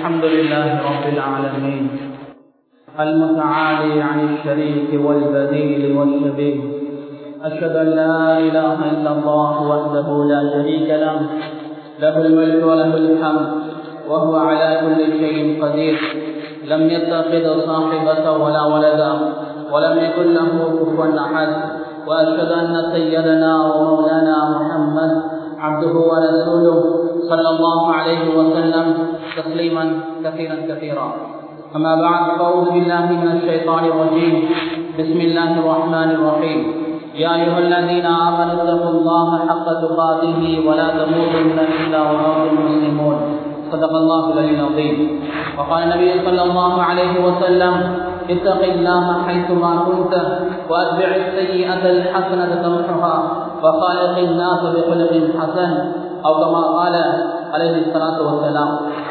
الحمد لله رب العالمين المتعالي عن الشريك والبديل والشبيه أشهد أن لا إله إلا الله وحده لا شريك له له الملك وله الحمد وهو على كل شيء قدير لم يتخذ صاحبة ولا ولدا ولم يكن له كفوا أحد وأشهد أن سيدنا ومولانا محمد عبده ورسوله صلى الله عليه وسلم تسليما كثيرا كثيرا أما بعد فأعوذ بالله من الشيطان الرجيم بسم الله الرحمن الرحيم يا أيها الذين آمنوا اتقوا الله حق تقاته ولا تموتن إلا وأنتم مسلمون صدق الله العلي العظيم وقال النبي صلى الله عليه وسلم اتق الله حيثما كنت واتبع السيئة الحسنة تمحها وخالق الناس بخلق حسن أو كما قال عليه الصلاة والسلام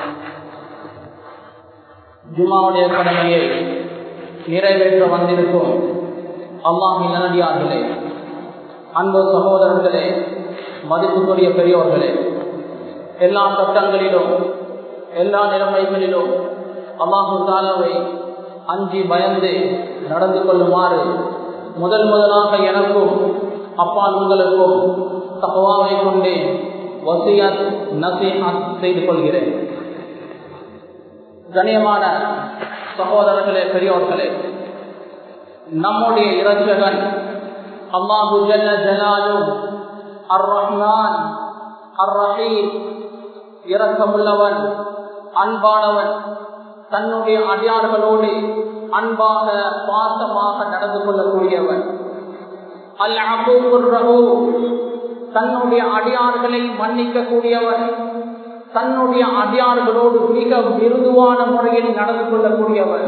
ஜுமாவுடைய கடமையை நிறைவேற்ற வந்திருக்கும் அல்லாஹின் நல்லடியார்களே அன்பு சகோதரர்களே மதிப்புக்குரிய பெரியோர்களே எல்லா சட்டங்களிலும் எல்லா நிலைமைகளிலும் அல்லாஹு தாலாவை அஞ்சி பயந்து நடந்து கொள்ளுமாறு முதல் முதலாக எனக்கும் அப்பா உங்களுக்கும் தகவாவை கொண்டே வசியத் நசீஹத் செய்து கொள்கிறேன் கணியமான சகோதரர்களே பெரியோர்களே நம்முடைய இரட்சகன் அல்லாஹு ஜல்ல ஜலாலு அர் ரஹ்மான் அர் ரஹீம் இரக்கமுள்ளவன் அன்பானவன் தன்னுடைய அடியார்களோடு அன்பாக பாசமாக நடந்து கொள்ளக்கூடியவன் அல் அபூர் ரஹூ தன்னுடைய அடியார்களை மன்னிக்க கூடியவன் தன்னுடைய அடியார்களோடு மிக மிருதுவான முறையில் நடந்து கொள்ளக்கூடியவன்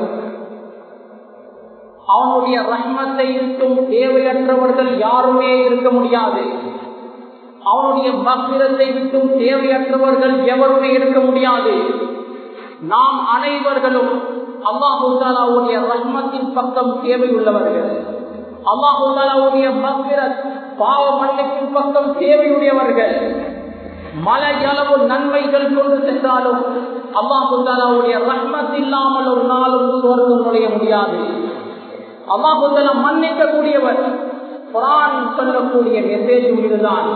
அவனுடைய ரஹ்மத்தை இருக்கும் தேவையற்றவர்கள் யாருமே இருக்க முடியாது அவனுடைய பக்திரத்தை விட்டும் தேவையற்றவர்கள் எவருமே இருக்க முடியாது நாம் அனைவர்களும் அல்லாஹூதாலாவுடைய ரஹ்மத்தின் பக்கம் தேவை உள்ளவர்கள் அல்லாஹூதாலாவுடைய பக்திரத் பாவ மன்னிப்பின் பக்கம் தேவையுடையவர்கள் மலையளவு நன்மைகள் கொண்டு சென்றாலும் அல்லாஹுத்தாலாவுடைய ரஹ்மத் இல்லாமல் ஒரு நாளும் சுவர்க்கம் நுழைய முடியாது அல்லாஹுத்தலா மன்னிக்க கூடியவர் குரான் சொல்லக்கூடிய மெசேஜ் இதுதான்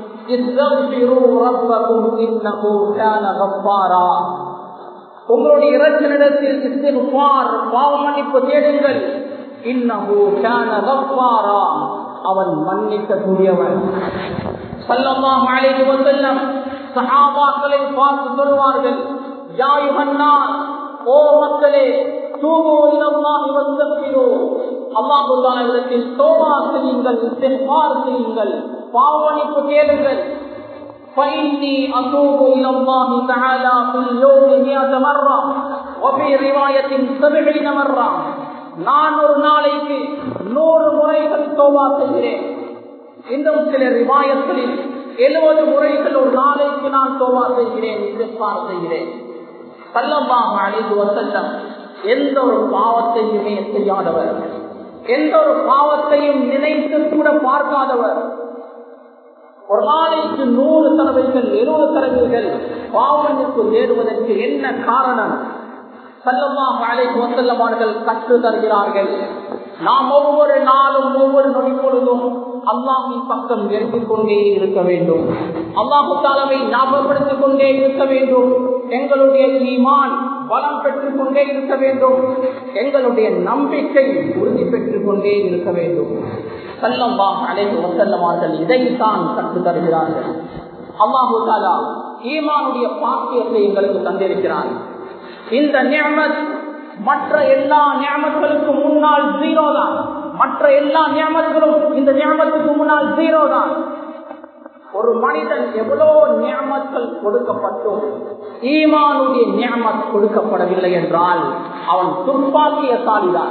உங்களுடைய இறைச்சனிடத்தில் இஸ்திகுபார் பாவ மன்னிப்பு தேடுங்கள் இன்னஹு கான கஃபாரா அவன் மன்னிக்க கூடியவன் சல்லல்லாஹு அலைஹி வஸல்லம் சஹாபாக்களை பார்த்து சொல்வார்கள் யா யுஹன்னாஸ் ஓ மக்களே தூபு இலல்லாஹி வஸ்தக்பிரு அல்லாஹ் தஆலாவிடத்தில் தௌபா செய்யுங்கள் இஸ்திக்பார் செய்யுங்கள் பாவமன்னிப்பு கேளுங்கள் فإني أتوب إلى الله تعالى في اليوم مئة مرة وفي رواية سبعين مرة நான் ஒரு நாளைக்கு நூறு முறைகள் தோவா செய்கிறேன் இன்னும் சில ரிவாயங்களில் எழுபது முறைகள் ஒரு நாளைக்கு நான் தோவா செய்கிறேன் இஸ்திஃபார் செய்கிறேன் சல்லல்லாஹு அலைஹி வஸல்லம் எந்த ஒரு பாவத்தையுமே செய்யாதவர் எந்த ஒரு பாவத்தையும் நினைத்து கூட பார்க்காதவர் ஒரு நாளைக்கு நூறு தடவைகள் எழுபது தடவைகள் பாவனுக்கு தேடுவதற்கு என்ன காரணம் சல்லமாக அழைத்து வசல்லமார்கள் கற்று தருகிறார்கள் நாம் ஒவ்வொரு நாளும் ஒவ்வொரு நொடி பொழுதும் அல்லாஹின் பக்கம் எழுப்பிக் கொண்டே இருக்க வேண்டும் அல்லாஹு தாலவை ஞாபகப்படுத்திக் கொண்டே இருக்க வேண்டும் எங்களுடைய ஈமான் பலம் பெற்றுக் கொண்டே இருக்க வேண்டும் எங்களுடைய நம்பிக்கை உறுதி பெற்றுக் கொண்டே இருக்க வேண்டும் சல்லம்பாக அழைத்து வசல்லமார்கள் இதைத்தான் கற்று தருகிறார்கள் அல்லாஹு தாலா ஈமானுடைய பாக்கியத்தை எங்களுக்கு தந்திருக்கிறார் இந்த நியமத் மற்ற எல்லா நியமத்துகளுக்கு முன்னால் ஜீரோ தான் மற்ற எல்லா நியமத்துகளும் இந்த நியமத்துக்கு முன்னால் ஜீரோ தான் ஒரு மனிதன் எவ்வளோ நியமங்கள் கொடுக்கப்பட்டும் ஈமானுடைய நியமத் கொடுக்கப்படவில்லை என்றால் அவன் துர்ப்பாக்கியசாலிதான்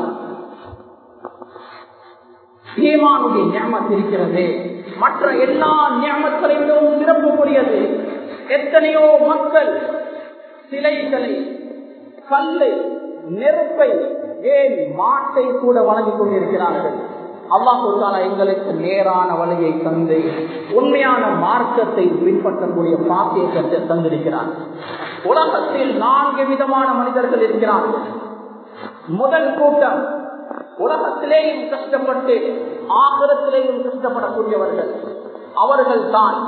ஈமானுடைய நியமத் இருக்கிறது மற்ற எல்லா நியமத்தை விடவும் சிறப்புக்குரியது எத்தனையோ மக்கள் சிலைகளை கல்லை நெருப்பை ஏன் மாட்டை கூட வழங்கிக் கொண்டிருக்கிறார்கள் அல்லாஹால எங்களுக்கு நேரான வழியை தந்து உண்மையான மார்க்கத்தை பின்பற்றக்கூடிய பாக்கியத்தை தந்திருக்கிறார் உலகத்தில் நான்கு விதமான மனிதர்கள் இருக்கிறார்கள் முதல் கூட்டம் உலகத்திலேயும் கஷ்டப்பட்டு ஆகரத்திலேயும் கஷ்டப்படக்கூடியவர்கள் அவர்கள் தான்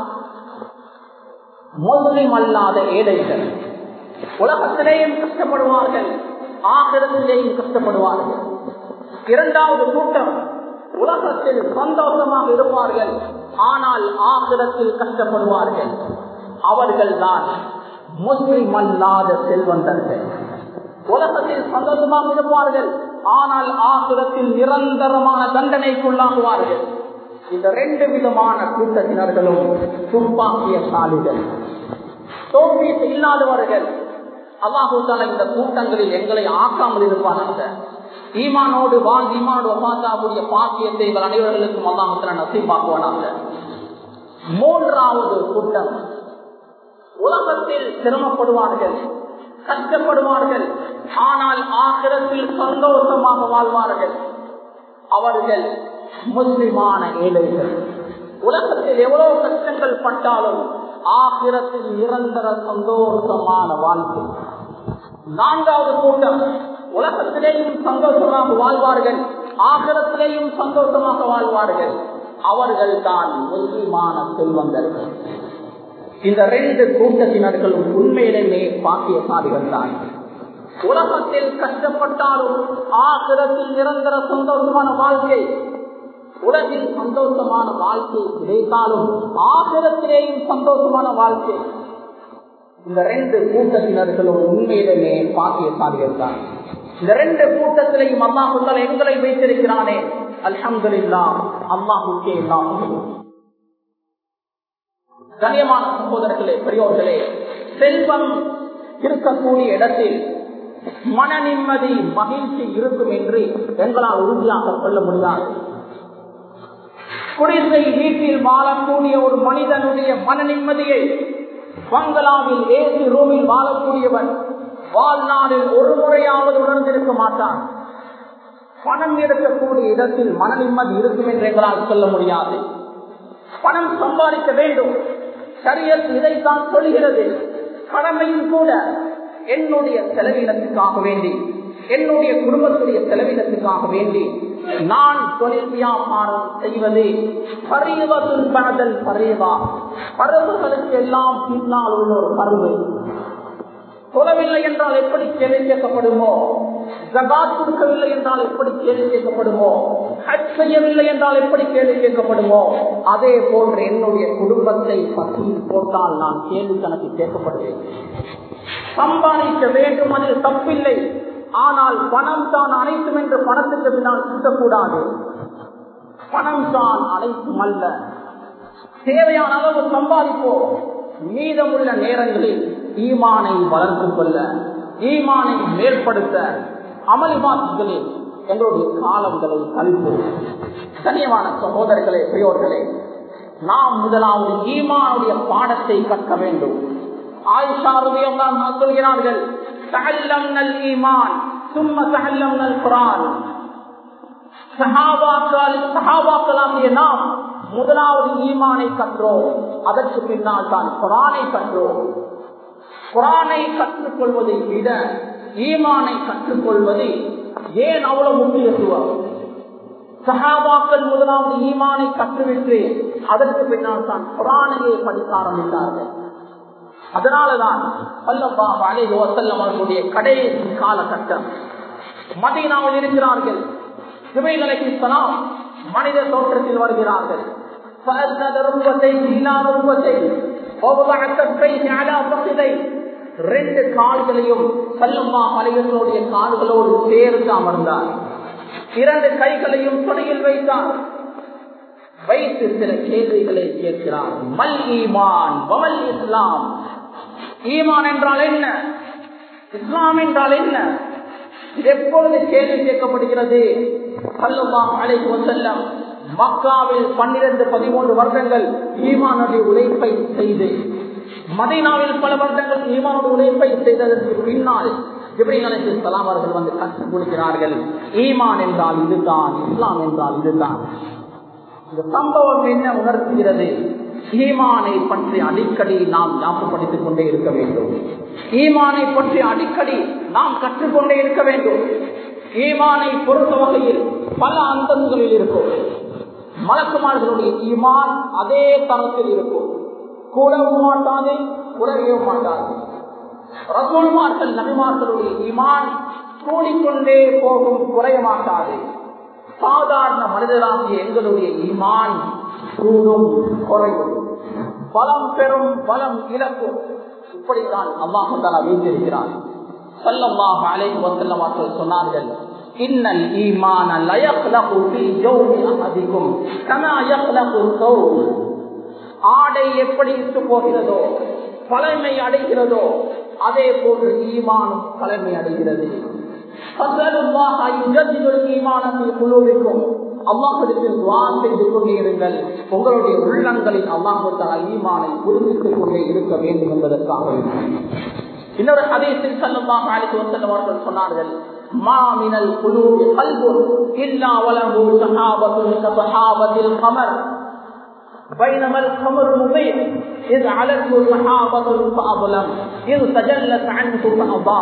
முஸ்லிம் அல்லாத ஏழைகள் உலகத்திலேயும் கஷ்டப்படுவார்கள் ஆகரத்திலேயும் கஷ்டப்படுவார்கள் இரண்டாவது கூட்டம் உலகத்தில் சந்தோஷமாக இருப்பார்கள் ஆனால் ஆகிரத்தில் கஷ்டப்படுவார்கள் அவர்கள் தான் முஸ்லிம் அல்லாத செல்வந்தர்கள் உலகத்தில் சந்தோஷமாக இருப்பார்கள் ஆனால் ஆகிரத்தில் நிரந்தரமான தண்டனைக்குள்ளாகுவார்கள் இந்த ரெண்டு விதமான கூட்டத்தினர்களும் துப்பாக்கிய சாலிகள் தோல்வி இல்லாதவர்கள் அல்லாஹூத்தால இந்த கூட்டங்களில் எங்களை ஆக்காமல் இருப்பானாங்க ஈமானோடு வாழ்ந்து ஈமானோடு ஒப்பாத்தாக்கூடிய பாக்கியத்தை எங்கள் அனைவர்களுக்கும் அல்லாஹூத்தால நசைப்பாக்குவானாங்க மூன்றாவது கூட்டம் உலகத்தில் சிரமப்படுவார்கள் கஷ்டப்படுவார்கள் ஆனால் ஆக்கிரத்தில் சந்தோஷமாக வாழ்வார்கள் அவர்கள் முஸ்லிமான ஏழைகள் உலகத்தில் எவ்வளவு கஷ்டங்கள் பட்டாலும் ஆகிரத்தில் நிரந்தர சந்தோஷமான வாழ்க்கை நான்காவது கூட்டம் உலகத்திலேயும் சந்தோஷமாக வாழ்வார்கள் ஆகிரத்திலேயும் சந்தோஷமாக வாழ்வார்கள் அவர்கள் தான் முஸ்லிமான செல்வந்தர்கள் இந்த ரெண்டு கூட்டத்தினர்களும் உண்மையிலேயே பாக்கியசாலிகள் தான் உலகத்தில் கஷ்டப்பட்டாலும் ஆகிரத்தில் நிரந்தர சந்தோஷமான வாழ்க்கை உலகில் சந்தோஷமான வாழ்க்கை கிடைத்தாலும் ஆகிரத்திலேயும் சந்தோஷமான வாழ்க்கை இந்த ரெண்டு கூட்டத்தினர்களும் உண்மையிலேயே பாக்கியசாலிகள் தான் இந்த ரெண்டு கூட்டத்திலையும் அல்லாஹுத்தால் எங்களை வைத்திருக்கிறானே அல்ஹம்துல்லா அல்லாஹுக்கே எல்லாம் கண்ணியமான சகோதரர்களே பெரியோர்களே செல்வம் இருக்கக்கூடிய இடத்தில் மன நிம்மதி மகிழ்ச்சி இருக்கும் என்று எங்களால் உறுதியாக சொல்ல முடியாது குடிசை வீட்டில் வாழக்கூடிய ஒரு மனிதனுடைய மன நிம்மதியை பங்களாவில் ஏசி ரூமில் வாழக்கூடியவன் வாழ்நாளில் ஒரு முறையாவது உணர்ந்திருக்க மாட்டான் பணம் இருக்கக்கூடிய இடத்தில் மன நிம்மதி இருக்கும் என்று எங்களால் சொல்ல முடியாது பணம் சம்பாதிக்க வேண்டும் சரியத் இதைத்தான் சொல்கிறது கடமையும் கூட என்னுடைய செலவினத்துக்காக வேண்டி என்னுடைய குடும்பத்துடைய செலவினத்துக்காக வேண்டி நான் தொழில் வியாபாரம் செய்வது பரிவதுல் பணதல் பரிவா பருவுகளுக்கு எல்லாம் பின்னால் உள்ள ஒரு பருவு தொழவில்லை என்றால் எப்படி கேள்வி கேட்கப்படுமோ ஜகாத் கொடுக்கவில்லை என்றால் எப்படி கேள்வி கேட்கப்படுமோ ஹஜ் செய்யவில்லை என்றால் எப்படி கேள்வி கேட்கப்படுமோ அதே போன்று என்னுடைய குடும்பத்தை பற்றியில் போட்டால் நான் கேள்வி கணக்கு கேட்கப்படுவேன் சம்பாதிக்க வேண்டும் அதில் தப்பில்லை ஆனால் பணம் தான் அனைத்தும் என்று பணத்துக்கு பின்னால் சுட்டக்கூடாது பணம் தான் அனைத்தும் அல்ல தேவையான அளவு சம்பாதிப்போம் மீதமுள்ள நேரங்களில் ஈமானை வளர்த்து கொள்ள ஈமானை மேற்படுத்த அமல்வாசிகளில் எங்களுடைய காலங்களை கழிப்போம் கண்ணியமான சகோதரர்களே பெரியோர்களே நாம் முதலாவது ஈமானுடைய பாடத்தை கற்க வேண்டும் ஆயிஷா ரலியல்லாஹு அன்ஹா சொல்கிறார்கள் தஅல்லம்னல் ஈமான் ثم تعلمنا القرآن சஹாபாக்கள் சஹாபாக்களாகிய நாம் முதலாவது ஈமானை கற்றோம் அதற்கு பின்னால் தான் குரானை கற்றோம் குரானை கற்றுக்கொள்வதை விட ஈமானை கற்றுக்கொள்வது ஏன் அவ்வளவு முக்கியத்துவம் சஹாபாக்கள் முதலாவது ஈமானை கற்றுவிட்டு அதற்கு பின்னால் தான் குரானையை படிக்க ஆரம்பித்தார்கள் அதனாலதான் அல்லப்பா அலைஹி வசல்லம் அவர்களுடைய கடைசி காலகட்டம் மதீனாவில் இருக்கிறார்கள் ஜுபைல் அலைஹிஸ்ஸலாம் மனித தோற்றத்தில் வருகிறார்கள் فأسند ركبتيه إلى ركبتيه ووضع كفيه على فخذيه ரெண்டு கால்களையும் சல்லம்மா மலைகளுடைய கால்களோடு சேர்ந்து அமர்ந்தார் இரண்டு கைகளையும் தொடையில் வைத்தார் வைத்து சில கேள்விகளை கேட்கிறார் மல் ஈமான் வமல் இஸ்லாம் ஈமான் என்றால் என்ன இஸ்லாம் என்றால் என்ன இது எப்பொழுது கேள்வி கேட்கப்படுகிறது சல்லல்லாஹு அலைஹி வஸல்லம் மக்காவில் பன்னிரண்டு பதிமூன்று வருடங்கள் ஈமானுடைய உழைப்பை செய்து மதீனாவில் பல வருடங்கள் ஈமானுடைய உழைப்பை செய்ததற்கு பின்னால் ஜிப்ரீல் அலைஹிஸ்ஸலாம் அவர்கள் வந்து கற்றுக் கொடுக்கிறார்கள் ஈமான் என்றால் இதுதான் இஸ்லாம் என்றால் இதுதான் இந்த சம்பவம் என்ன உணர்த்துகிறது ஈமானை பற்றி அடிக்கடி நாம் ஞாபகப்படுத்திக் கொண்டே இருக்க வேண்டும் ஈமானை பற்றி அடிக்கடி நாம் கற்றுக்கொண்டே இருக்க வேண்டும் ஈமானை பொறுத்த வகையில் பல அந்தங்களில் இருக்கும் மலக்குமார்களுடைய ஈமான் அதே தரத்தில் இருக்கும் கூடவும் மாட்டாது குறையவும் மாட்டாது ரசூல்மார்கள் நபிமார்களுடைய ஈமான் கூடிக்கொண்டே போகும் குறைய மாட்டாது சாதாரண மனிதராகிய எங்களுடைய ஈமான் கூடும் குறையும் பலம் பெறும் பலம் இழக்கும் இப்படித்தான் அல்லாஹாலா வைத்திருக்கிறார் சல்லல்லாஹு அலைஹி வஸல்லம் அவர்கள் சொன்னார்கள் இன்னல் ஈமான லயக்லகு ஃபீ ஜௌஃபி அஹதிக்கும் கமா யக்லகு ஸௌப் ஆடை எப்படி இட்டு போகிறதோ பழமை அடைகிறதோ அதே போன்று ஈமானும் பழமை அடைகிறது அல்லாஹிடத்தில் துவா செய்து கொண்டே இருங்கள் உங்களுடைய உள்ளங்களில் அல்லாஹால ஈமானை புரிந்துட்டுக் கொண்டே இருக்க வேண்டும் என்பதற்காக இன்னொரு அதேசில் செல்லமாக அழைத்து வந்தல் அவர்கள் சொன்னார்கள் மாமினல் குழு கல்பு இல்லா வலகு சஹாபத்து சஹாபத்தில் கமர் بينما الخمر مضيء إذ علته صحابة فأظلم إذ تجلت عنه فأضاء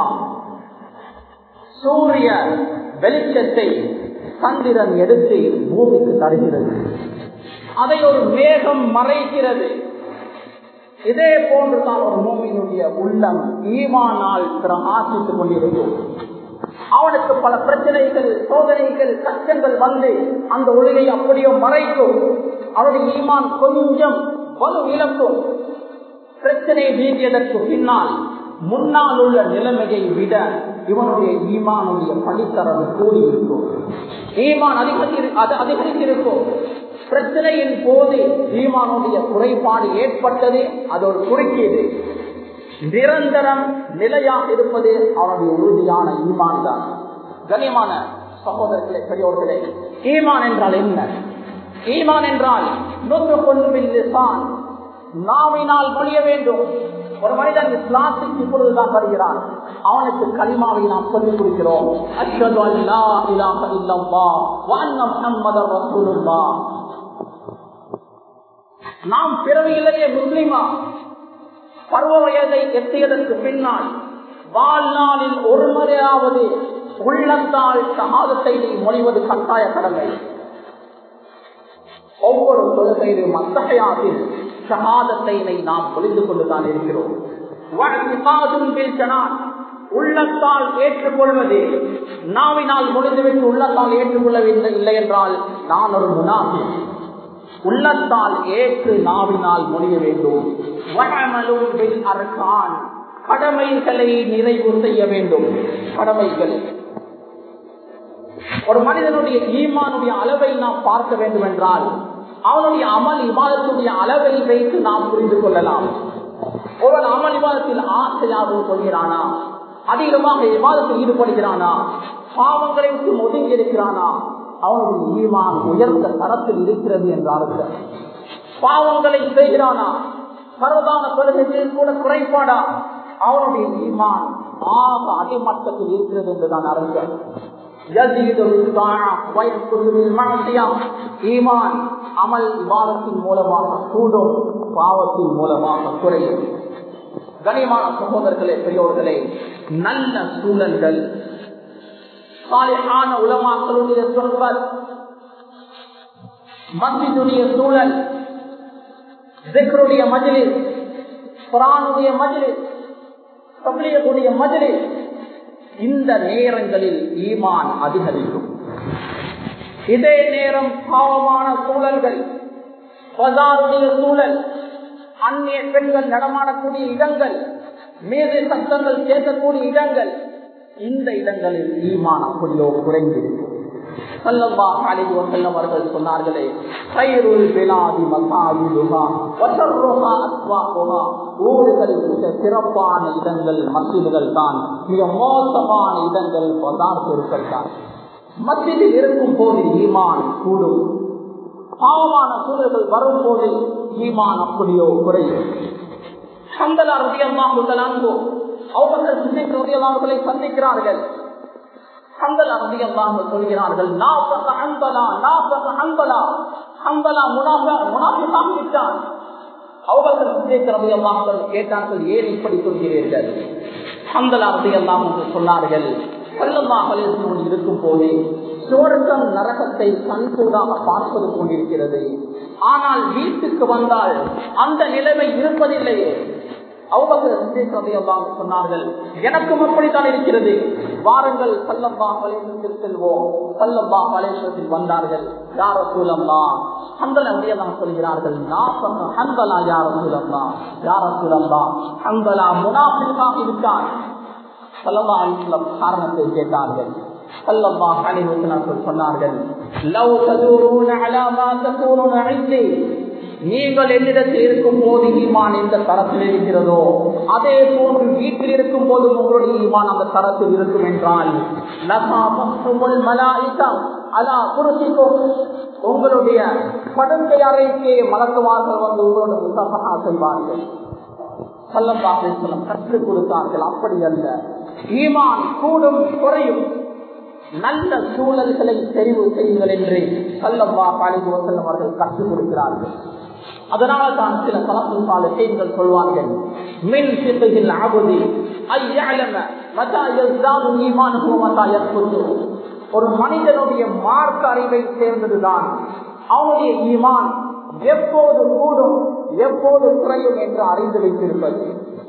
சூரிய வெளிச்சத்தை சந்திரன் எடுத்து பூமிக்கு தருகிறது அதை ஒரு மேகம் மறைக்கிறது இதே போன்றுதான் ஒரு மூமியினுடைய உள்ளம் ஈமானால் பிரகாசித்துக் கொண்டிருக்கும் அவனுக்கு பல பிரச்சனைகள் சோதனைகள் கஷ்டங்கள் வந்து அந்த ஒளியை அப்படியே மறைக்கும் அவருடைய ஈமான் கொஞ்சம் வலு இழக்கும் பிரச்சனை வீங்கியதற்கு பின்னால் முன்னால் உள்ள நிலைமையை விட இவனுடைய ஈமானுடைய பணித்தரம் கூடி இருக்கும் ஈமான் அதிகரி அது அதிகரித்திருக்கும் பிரச்சனையின் போது ஈமானுடைய குறைபாடு ஏற்பட்டது அது ஒரு குறுக்கீடு நிரந்தரம் நிலையாக இருப்பது அவனுடைய உறுதியான ஈமான் தான் கனியமான சகோதரர்களே பெரியோர்களே ஈமான் என்றால் என்ன ஈமான் என்றால் நொத்து கொள்ளும் நாவினால் மொழிய வேண்டும் ஒரு மனிதன் இஸ்லாத்துக்கு இப்பொழுதுதான் வருகிறான் அவனுக்கு கலிமாவை நாம் சொல்லிக் கொடுக்கிறோம் அஷ்ஹது அல்லா இலாஹ இல்லல்லாஹ் வ அன்ன முஹம்மதர் ரசூலுல்லாஹ் நாம் பிறவியிலேயே முஸ்லிமா பருவ வயதை எட்டியதற்கு பின்னால் வாழ்நாளில் ஒரு முறையாவது உள்ளத்தால் சகாதத்தை மொழிவது கட்டாய கடமை ஒவ்வொரு தொழுகையிலும் அத்தகையாத்தில் ஷஹாதத்தை நாம் புரிந்து கொண்டுதான் இருக்கிறோம் உள்ளத்தால் ஏற்றுக்கொள்வது நாவினால் முடிந்துவிட்டு உள்ளத்தால் ஏற்றுக்கொள்ளவில்லை இல்லை என்றால் நான் ஒரு முனாஃபி உள்ளத்தால் ஏற்று நாவினால் முடிய வேண்டும் அரசான் கடமைகளை நிறைவு செய்ய வேண்டும் கடமைகள் ஒரு மனிதனுடைய ஈமானுடைய அளவை நாம் பார்க்க வேண்டும் என்றால் அவனுடைய அமல் இவாதத்துடைய அளவை வைத்து நாம் புரிந்து கொள்ளலாம் ஒருவன் அமல் இவாதத்தில் ஆசையாகவும் கொள்கிறானா அதிகமாக விவாதத்தில் ஈடுபடுகிறானா பாவங்களை விட்டு ஒதுங்கி இருக்கிறானா அவனுடைய ஈமான் உயர்ந்த தரத்தில் இருக்கிறது என்றார்கள் பாவங்களை செய்கிறானா பரவதான கொள்கைகளில் கூட குறைபாடா அவனுடைய ஈமான் ஆக அடிமட்டத்தில் இருக்கிறது என்றுதான் அறிஞர் ஈமான் அமல் விவாதத்தின் மூலமாக கூடும் பாவத்தின் மூலமாக குறையும் கனிமான சகோதரர்களே பெரியோர்களே நல்ல சூழல்கள் சாலையான உலமாக்களுடைய சொல்வர் மத்தினுடைய சூழல் திக்ருடைய மஜிலிஸ் குரானுடைய மஜிலிஸ் தபிலியக்கூடிய மஜிலிஸ் இந்த நேரங்களில் ஈமான் அதிகரிக்கும் இதே நேரம் பாவமான சூழல்கள் பஜாருடைய சூழல் அந்நிய பெண்கள் நடமாடக்கூடிய இடங்கள் மீது சத்தங்கள் கேட்கக்கூடிய இடங்கள் இந்த இடங்களில் ஈமான் அப்படியோ குறைந்திருக்கும் அவர்கள் சொன்னார்களே ஊர்களில் மிக சிறப்பான இடங்கள் மசிதுகள் தான் மிக மோசமான இடங்கள் பதார்த்தங்கள் தான் மத்தியில் இருக்கும் போது ஈமான் கூடும் பாவமான சூழல்கள் வரும் போது ஈமான் அப்படியோ குறையும் சந்தலா ரதியம்மா முதலாங்கோ அவர்கள் சிந்திக்கிறவர்களை சந்திக்கிறார்கள் ஹம்பலா ரதியல்லாஹு சொல்கிறார்கள் நாஃபக ஹம்பலா நாஃபக ஹம்பலா ஹம்பலா முனாஃப முனாஃபிகாக விட்டான் அவர்கள் சிந்திக்க ரதியல்லாஹு கேட்டார்கள் ஏன் இப்படி சொல்கிறீர்கள் ஹம்பலா ரதியல்லாஹு சொன்னார்கள் சல்லல்லாஹு அலைஹி வஸல்லம் இருக்கும் போதே சுவர்க்கம் நரகத்தை கண்கூடாக பார்ப்பது கொண்டிருக்கிறது ஆனால் வீட்டுக்கு வந்தால் அந்த நிலைமை இருப்பதில்லையே அவங்க சொன்னார்கள் எனக்கும் அப்படித்தான் இருக்கிறது வாரங்கள் சல்லம்பா கலேசத்தில் செல்வோம் சல்லம்பா கலேசத்தில் வந்தார்கள் யார சூழம்பா ஹந்தல அப்படியெல்லாம் சொல்கிறார்கள் ஹந்தலா யார சூழம்பா யார சூழம்பா ஹந்தலா முனாஃபிக்காக இருக்கான் சல்லம்பா அலிஸ்லம் காரணத்தை கேட்டார்கள் சல்லம்பா கலிவசனர்கள் சொன்னார்கள் லவ் ததூரூன அலா மா தகூரூன ஐந்தி நீங்கள் என்னிடத்தில் இருக்கும் போது ஈமான் எந்த தரத்தில் இருக்கிறதோ அதே போன்று வீட்டில் இருக்கும் போது உங்களுடைய ஈமான் அந்த தரத்தில் இருக்கும் என்றால் அலா குருசிக்கும் உங்களுடைய படுக்கை அறைக்கே மலக்குமார்கள் வந்து உங்களோட முசபகா செய்வார்கள் சல்லம்பாசலம் கற்றுக் கொடுத்தார்கள் அப்படி அல்ல ஈமான் கூடும் குறையும் நல்ல சூழல்களை தெரிவு செய்யுங்கள் என்று சல்லம்பா பாலிகு வசல்லம் அவர்கள் கற்றுக் கொடுக்கிறார்கள் அதனால தான் சில கலப்பின் கால செய்திகள் சொல்வார்கள் மின் சித்தையில் ஆபதி ஐயாளம மதாயம் ஈமானுக்கும் மதாயம் ஒரு மனிதனுடைய மார்க்க அறிவை சேர்ந்ததுதான் அவனுடைய ஈமான் எப்போது கூடும் எப்போது குறையும் என்று அறிந்து வைத்திருப்பது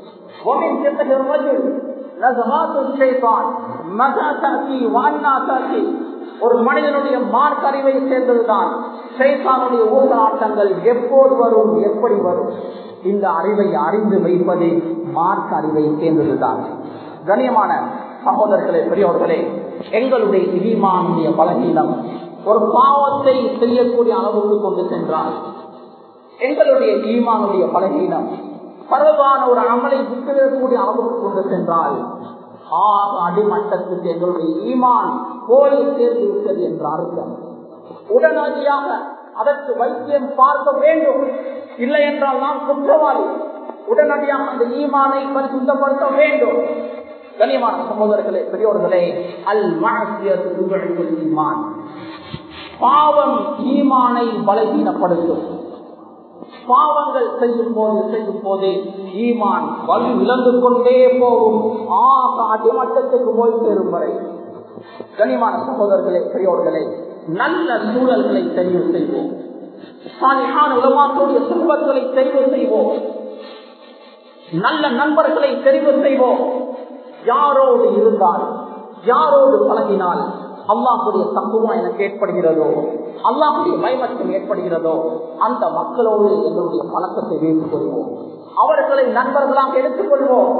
ஒரு மனிதனுடைய மார்க் அறிவை சேர்ந்ததுதான் சைத்தானுடைய ஊசலாட்டங்கள் எப்போது வரும் எப்படி வரும் இந்த அறிவை அறிந்து வைப்பதே மார்க் அறிவை சேர்ந்ததுதான் கண்ணியமான சகோதரர்களே பெரியவர்களே எங்களுடைய இடிமானுடைய பலகீனம் ஒரு பாவத்தை செய்யக்கூடிய அளவுக்கு கொண்டு சென்றால் எங்களுடைய ஈமானுடைய பலகீனம் பரவான ஒரு அமலை விட்டுவிடக்கூடிய அளவுக்கு கொண்டு சென்றால் ஆக அடிமட்டத்துக்கு எங்களுடைய ஈமான் கோலை சேர்ந்து விட்டது என்ற அர்த்தம் உடனடியாக அதற்கு வைத்தியம் பார்க்க வேண்டும் இல்லை என்றால் நாம் குற்றவாளி உடனடியாக அந்த ஈமானை பரிசுத்தப்படுத்த வேண்டும் கனியமான சகோதரர்களே பெரியோர்களே அல் ஈமான் பாவம் ஈமானை பலகீனப்படுத்தும் பாவங்கள் செய்யும் போது செய்யும் போதே ஈமான் வலு இழந்து கொண்டே போகும் ஆக அடிமட்டத்துக்கு போய் சேரும் வரை கனிமான சகோதரர்களே பெரியோர்களே நல்ல சூழல்களை தெரிவு செய்வோம் சாலிஹான உலமாக்களுடைய செல்வங்களை தெரிவு செய்வோம் நல்ல நண்பர்களை தெரிவு செய்வோம் யாரோடு இருந்தால் யாரோடு பழகினால் அல்லாஹுடைய தப்புவா எனக்கு ஏற்படுகிறதோ அல்லாஹுடைய பயமற்றம் ஏற்படுகிறதோ அந்த மக்களோடு எங்களுடைய பழக்கத்தை வைத்துக் கொள்வோம் அவர்களை நண்பர்களாக எடுத்துக்கொள்வோம்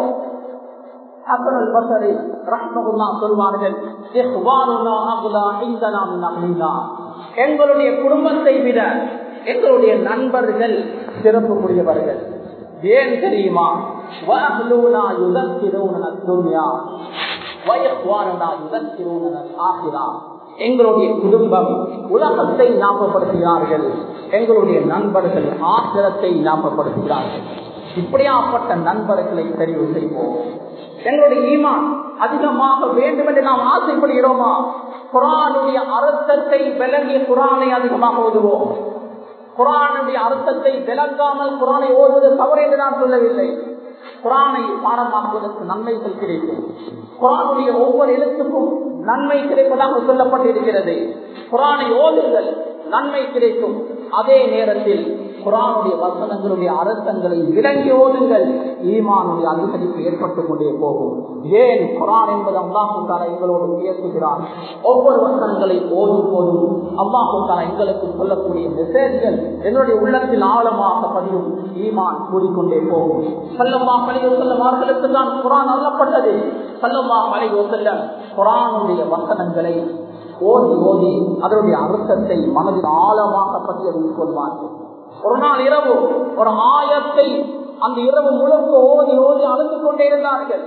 சொல்வார்கள் எங்களுடைய குடும்பத்தை விட எங்களுடைய நண்பர்கள் சிறப்புக்குரியவர்கள் ஏன் தெரியுமா எங்களுடைய குடும்பம் உலகத்தை ஞாபகப்படுத்துகிறார்கள் எங்களுடைய நண்பர்கள் ஆசிரத்தை ஞாபகப்படுத்துகிறார்கள் இப்படியாப்பட்ட நண்பர்களை தெரிவு செய்வோம் எங்களுடைய ஈமான் அதிகமாக வேண்டும் என்று நாம் ஆசைப்படுகிறோமா குரானுடைய அர்த்தத்தை விளங்கிய குரானை அதிகமாக ஓதுவோம் குரானுடைய அர்த்தத்தை விளங்காமல் குரானை ஓதுவது தவறு என்று நான் சொல்லவில்லை குரானை பாடமாக்குவதற்கு நன்மைகள் கிடைக்கும் குரானுடைய ஒவ்வொரு எழுத்துக்கும் நன்மை கிடைப்பதாக சொல்லப்பட்டிருக்கிறது குரானை ஓதுங்கள் நன்மை கிடைக்கும் அதே நேரத்தில் குரானுடைய வசனங்களுடைய அர்த்தங்களை விளங்கி ஓதுங்கள் ஈமானுடைய அதிகரிப்பு ஏற்பட்டுக் கொண்டே போகும் ஏன் குரான் என்பது அல்லாஹுக்கார எங்களோடு பேசுகிறான் ஒவ்வொரு வசனங்களை ஓதும் போதும் அல்லாஹுக்கார எங்களுக்கு சொல்லக்கூடிய மெசேஜ்கள் என்னுடைய உள்ளத்தில் ஆழமாக பதியும் ஈமான் கூடிக்கொண்டே போகும் சல்லம்மா பணிகள் செல்லவார்களுக்கு தான் குரான் அருளப்பட்டது சல்லம்மா பணிகள் செல்ல குரானுடைய வசனங்களை ஓதி ஓதி அதனுடைய அர்த்தத்தை மனதில் ஆழமாக பற்றி அறிந்து கொள்வார்கள் ஒரு நாள் இரவு ஒரு ஆயத்தை அந்த இரவு முழுக்க ஓதி ஓதி அழுந்து கொண்டே இருந்தார்கள்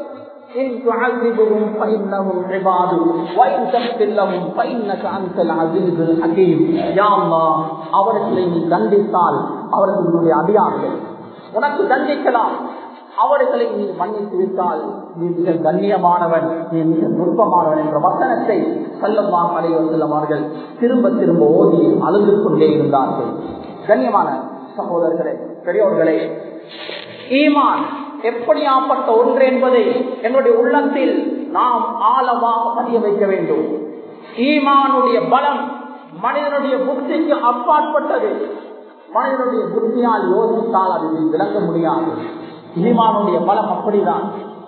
அவர்களை நீ தண்டித்தால் அவர்களுடைய அடியார்கள் உனக்கு தண்டிக்கலாம் அவர்களை நீ மன்னித்து விட்டால் நீ மிக கண்ணியமானவன் நீ மிக நுட்பமானவன் என்ற வசனத்தை செல்லமாக அலைவசல்லம் அவர்கள் திரும்ப திரும்ப ஓதி அழுது கொண்டே இருந்தார்கள் கண்ணியமான சகோதரர்களே பெரியோர்களே ஈமான் எப்படியாப்பட்ட ஒன்று என்பதை என்னுடைய உள்ளத்தில் நாம் ஆழமாக பதிய வைக்க வேண்டும் ஈமானுடைய பலம் மனிதனுடைய புத்திக்கு அப்பாற்பட்டது மனிதனுடைய புத்தியால் யோசித்தால் அது விளங்க முடியாது ஈமானுடைய பலம் அப்படிதான்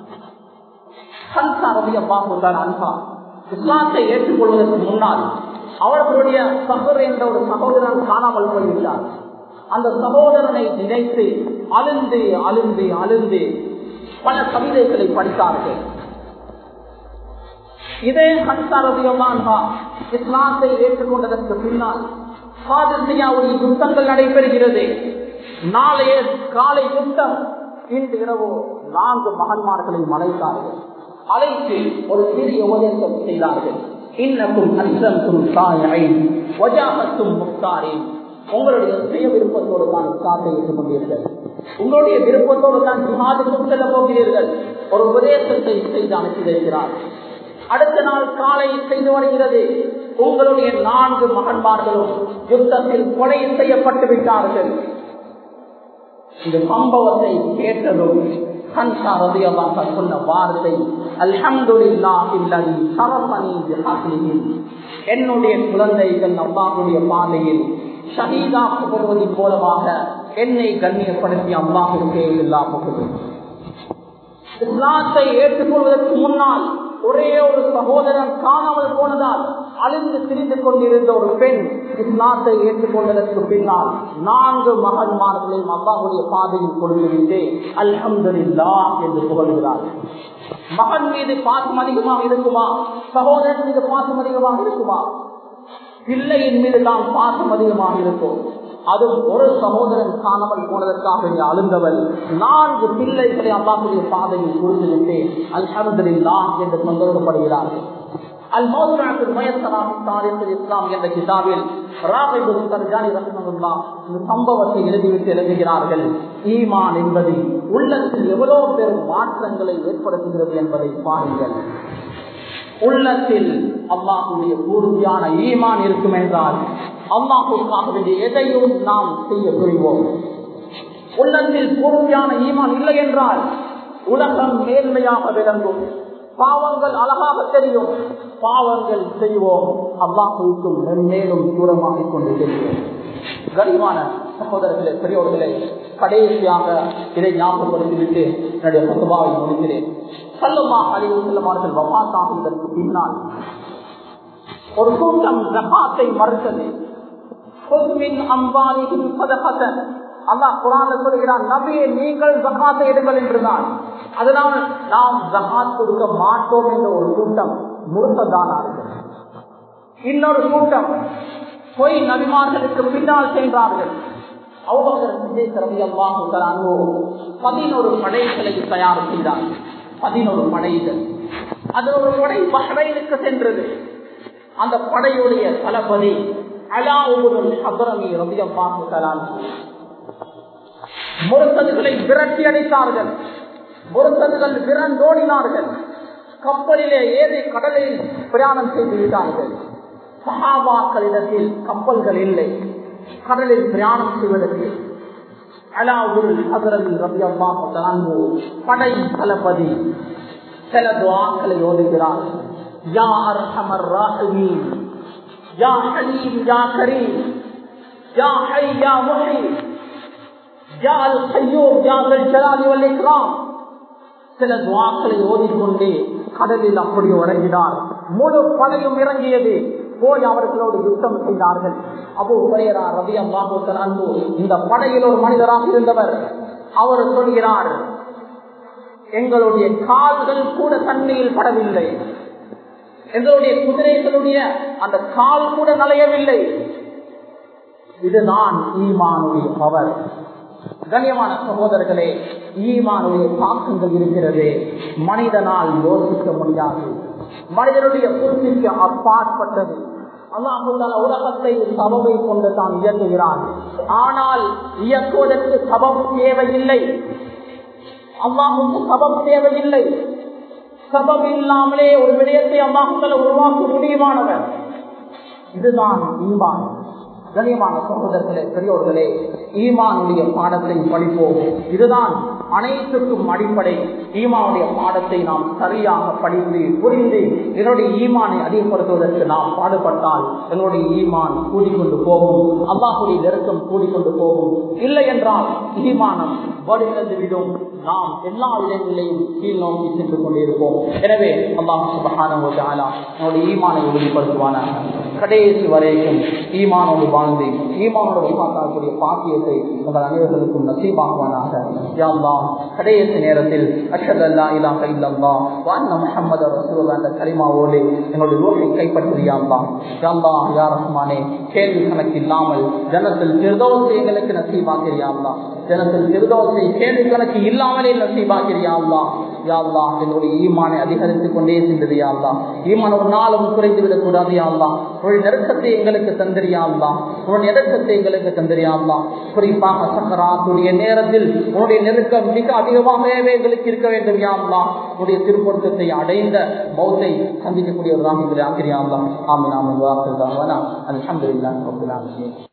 இஸ்லாத்தை ஏற்றுக்கொள்வதற்கு முன்னால் அவர்களுடைய சகர் என்ற ஒரு சகோதரன் காணாமல் போய்விட்டார் அந்த சகோதரனை நினைத்து அழுந்து அழுந்து அழுந்து பல கவிதைகளை படித்தார்கள் இதே ஹன்சாரதியமான்ஹா இஸ்லாத்தை ஏற்றுக்கொண்டதற்கு பின்னால் சாதிசியாவுடைய யுத்தங்கள் நடைபெறுகிறது நாளைய காலை யுத்தம் இன்று இரவு நான்கு மகன்மார்களை மலைத்தார்கள் அழைத்து ஒரு சிறிய உபதேசம் செய்தார்கள் இன்னக்கும் அச்சம் தாயை வஜாகத்தும் முக்தாரே உங்களுடைய சுய விருப்பத்தோடு தான் இஸ்லாத்தை ஏற்றுக்கொண்டீர்கள் உங்களுடைய விருப்பத்தோடு தான் ஜிஹாதுக்கும் செல்ல போகிறீர்கள் ஒரு உபதேசத்தை செய்து அனுப்பி வைக்கிறார் அடுத்த நாள் காலை செய்து வருகிறது உங்களுடைய நான்கு மகன்மார்களும் யுத்தத்தில் கொலை செய்யப்பட்டு விட்டார்கள் இந்த சம்பவத்தை கேட்டதும் சொன்ன வார்த்தை என்னுடைய குழந்தைகள் அம்மாவுடைய பாதையில் ஷஹீதாக்கப்படுவதன் மூலமாக என்னை கண்ணியப்படுத்தி அம்மாவுக்கே இல்லாமல் இஸ்லாத்தை ஏற்றுக்கொள்வதற்கு முன்னால் ஒரே ஒரு சகோதரன் காணாமல் போனதால் அழிந்து திரிந்து கொண்டிருந்த ஒரு பெண் இஸ்லாத்தை ஏற்றுக்கொண்டதற்கு பின்னால் நான்கு மகன்மார்களையும் அல்லாவுடைய பாதையில் கொடுத்துவிட்டு அல்ஹம்துல்லா என்று புகழ்கிறார் மகன் மீது பாசம் அதிகமாக இருக்குமா சகோதரன் மீது பாசம் அதிகமாக இருக்குமா பிள்ளையின் மீது தான் பாசம் அதிகமாக இருக்கும் அதுவும் ஒரு சகோதரன் காணாமல் போனதற்காக அழுந்தவள் நான்கு பிள்ளைகளை அல்லாஹுடைய பாதையில் குறித்துவிட்டு அல்ஹமதுல்லா என்று சந்தோஷப்படுகிறார்கள் அல் மௌதுராக்கு மயத்தலாம் தாரிசல் இஸ்லாம் என்ற கிதாபில் ராபிபு சர்ஜானி ரஹ்மத்துல்லா இந்த சம்பவத்தை எழுதிவிட்டு எழுதுகிறார்கள் ஈமான் என்பது உள்ளத்தில் எவ்வளவு பெரும் மாற்றங்களை ஏற்படுத்துகிறது என்பதை பாருங்கள் உள்ளத்தில் அல்லாஹுடைய பூர்த்தியான ஈமான் இருக்கும் என்றால் அல்லாஹுக்காக வேண்டிய எதையும் நாம் செய்ய புரிவோம் உள்ளத்தில் பூர்த்தியான ஈமான் இல்லை என்றால் உலகம் மேன்மையாக விளங்கும் பாவங்கள் அழகாக தெரியும் பாவங்கள் செய்வோம் அல்லாஹுக்கும் மென்மேலும் தூரமாகிக் கொண்டு தெரியும் கனிமான சகோதரர்களே பெரியோர்களே கடைசியாக இதை ஞாபகப்படுத்திவிட்டு என்னுடைய சொத்துபாவை முடிக்கிறேன் சல்லமா அழிவு செல்லமார்கள் வபாத்தாகுவதற்கு பின்னால் ஒரு கூட்டம் ஜகாத்தை மறுத்தது அல்லாஹ் குரான் சொல்கிறான் நபியை நீங்கள் ஜகாத்தை எடுங்கள் என்றுதான் அதனால் நாம் ஜகாத் கொடுக்க மாட்டோம் என்ற ஒரு கூட்டம் முறுத்ததானார்கள் இன்னொரு கூட்டம் பொய் நபிமார்களுக்கு பின்னால் சென்றார்கள் பதினோரு படைகளை தயார் செய்தார் பதினோரு படைகள் அது ஒரு படை பஹ்ரைனுக்கு சென்றது அந்த படையுடைய தளபதி அலாவுடன் அபரமி ரபியம்மான் முருத்ததுகளை விரட்டி அடித்தார்கள் முருத்ததுகள் விரண்டோடினார்கள் கப்பலிலே ஏறி கடலில் பிரயாணம் செய்து விட்டார்கள் சகாபாக்களிடத்தில் கப்பல்கள் இல்லை கடலில் பிரயாணம் செய்வதற்கு படை தளபதி சில துவாக்களை ஓதுகிறார் யா அர்ஹமர் ராஹிமீன் யா ஹலீம் யா கரீம் யா ஹை யா முஹி யா அல் கய்யூம் யா தல் ஜலாலி வல் இக்ராம் சில துவாக்களை ஓதிக்கொண்டே கடலில் அப்படி உறங்கினார் முழு படையும் இறங்கியது போய் அவர்களோடு யுத்தம் செய்தார்கள் அபு உரையரா ரவி அம்மாபு இந்த படையில் ஒரு மனிதராக இருந்தவர் அவர் சொல்கிறார் எங்களுடைய கால்கள் கூட தண்ணியில் படவில்லை எங்களுடைய குதிரைகளுடைய அந்த கால் கூட நலையவில்லை இதுதான் ஈமானுடைய பவர் கண்ணியமான சகோதரர்களே ஈமானுடைய தாக்கங்கள் இருக்கிறது மனிதனால் யோசிக்க முடியாது மனிதனுடைய புத்திக்கு அப்பாற்பட்டது அல்லாஹுல்லால உலகத்தை சபவை கொண்டு தான் இயக்குகிறான் ஆனால் இயக்குவதற்கு சபம் தேவையில்லை அல்லாஹுக்கு சபம் தேவையில்லை சபம் இல்லாமலே ஒரு விடயத்தை அல்லாஹால உருவாக்க முடியுமானவர் இதுதான் ஈமான் கண்ணியமான சகோதரர்களே பெரியோர்களே ஈமானுடைய பாடத்தை படிப்போம் இதுதான் அனைத்துக்கும் அடிப்படை ஈமானுடைய பாடத்தை நாம் சரியாக படித்து புரிந்து என்னுடைய ஈமானை அதிகப்படுத்துவதற்கு நாம் பாடுபட்டால் எங்களுடைய ஈமான் கூடிக்கொண்டு போகும் அல்லாஹுடைய நெருக்கம் கூடிக்கொண்டு போகும் இல்லை என்றால் ஈமானம் வடிவிழந்து விடும் நாம் எல்லா இடங்களிலையும் கீழ் நோக்கி சென்று கொண்டிருப்போம் எனவே அல்லாஹ் சுபஹான நம்முடைய ஈமானை உறுதிப்படுத்துவானாக கடைசி வரைக்கும் ஈமானோடு வாழ்ந்து ஈமானோடு வழிபாட்டாக்கூடிய பாக்கியத்தை உங்கள் அனைவர்களுக்கும் நசீபாகுவானாக யாழ்லாம் கடைசி நேரத்தில் அஷத் அல்லா இலாக இல்லல்லா வான்ன முஹம்மது ரசூல்லா என்ற கரிமாவோடு எங்களுடைய ரோஷை கைப்பற்றியாம்லாம் யாழ்லா யா ரஹ்மானே கேள்வி கணக்கு இல்லாமல் ஜனத்தில் திருதோசை எங்களுக்கு நசீபாக்கிறியாம்லாம் ஜனத்தில் திருதோசை கேள்வி கணக்கு இல்லாமலே நசீபாக்கிறியாம்லாம் யாழ்லா என்னுடைய ஈமானை அதிகரித்துக் கொண்டே சென்றது யாழ்லா ஈமான் ஒரு நாளும் குறைந்து விடக்கூடாது யாழ்லா ஒரு நெருக்கத்தை எங்களுக்கு தந்திரியாம்லா ஒரு நெருக்கத்தை எங்களுக்கு தந்திரியாம்லா குறிப்பாக சக்கராத்துடைய நேரத்தில் உன்னுடைய நெருக்கம் மிக அதிகமாகவே எங்களுக்கு இருக்க வேண்டும் யாம்லா உன்னுடைய திருப்பொருத்தத்தை அடைந்த பௌத்தை சந்திக்கக்கூடியவர்களாக எங்களை ஆக்கிரியாம்லா ஆமின் ஆமின் வாக்குதான் அலமதுல்லா